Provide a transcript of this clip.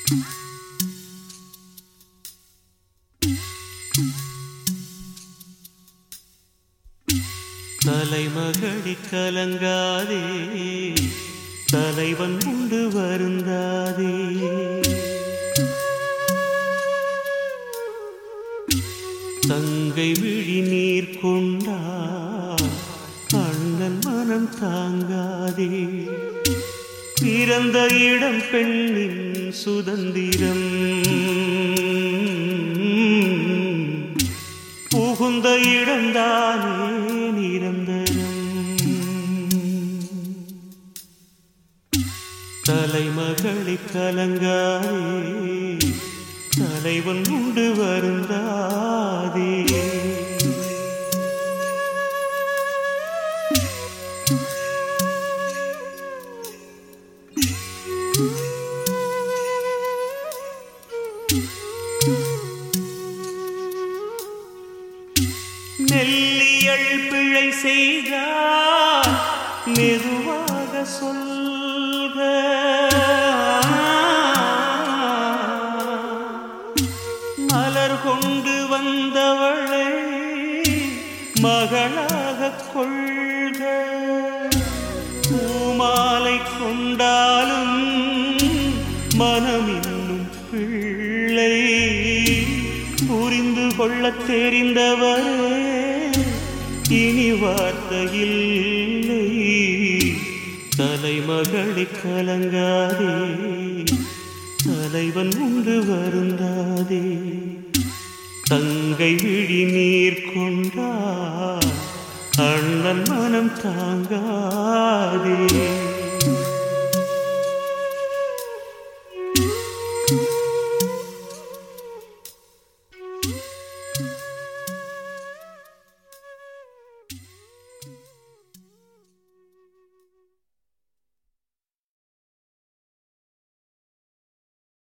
தலைமகளி கலங்காதே தலைவன் உண்டு வருந்தாதே தங்கை விழி நீர் கொண்டா அண்ணன் மனம் தாங்காதே பிறந்த இடம் பெண்ணின் சுதந்திரம் புகுந்த இடம்தானே நிரந்தரம் தலைமகளி கலங்காதே தலைவன் உண்டு வருந்தாதே நெல்லியல் பிழை செய்தால் மெதுவாக சொல்க மலர் கொண்டு வந்தவளை மகளாக கொள்க பூமாலை கொண்டாலும் மனம் இன்னும் பிள்ளை புரிந்து கொள்ளத் தெரிந்தவரே இனி வார்த்தையில்லை தலைமகளை கலங்காதே தலைவன் உண்டு வருந்தாதே தங்கை விழி நீர் கொண்டா அண்ணன் மனம் தாங்காதே